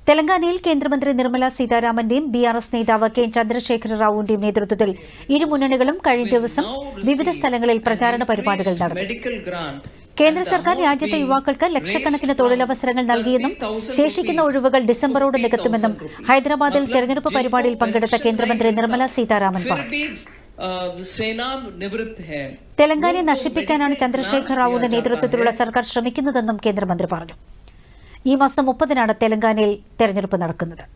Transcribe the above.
തെലങ്കാനയിൽ കേന്ദ്രമന്ത്രി നിർമ്മല സീതാരാമന്റെയും ബി ആർ എസ് നേതാവ് കെ ചന്ദ്രശേഖര റാവുവിന്റെയും നേതൃത്വത്തിൽ ഇരു മുന്നണികളും കഴിഞ്ഞ ദിവസം വിവിധ സ്ഥലങ്ങളിൽ പ്രചാരണ പരിപാടികൾ നടത്തി medical grant കേന്ദ്ര സർക്കാർ രാജ്യത്തെ യുവാക്കൾക്ക് ലക്ഷക്കണക്കിന് തൊഴിലവസരങ്ങൾ നൽകിയെന്നും ശേഷിക്കുന്ന ഒഴിവുകൾ ഡിസംബറോട് നികത്തുമെന്നും ഹൈദരാബാദിൽ തെരഞ്ഞെടുപ്പ് പരിപാടിയിൽ പങ്കെടുത്ത കേന്ദ്രമന്ത്രി നിർമ്മല സീതാരാമൻ फिर പറഞ്ഞു भी अ, सेना निवृत्त है തെലങ്കാനയെ നശിപ്പിക്കാനാണ് ചന്ദ്രശേഖർ റാവുവിന്റെ നേതൃത്വത്തിലുള്ള സർക്കാർ ശ്രമിക്കുന്നതെന്നും കേന്ദ്രമന്ത്രി പറഞ്ഞു ഈ മാസം മുപ്പതിനാണ് തെലങ്കാനയിൽ തെരഞ്ഞെടുപ്പ് നടക്കുന്നത്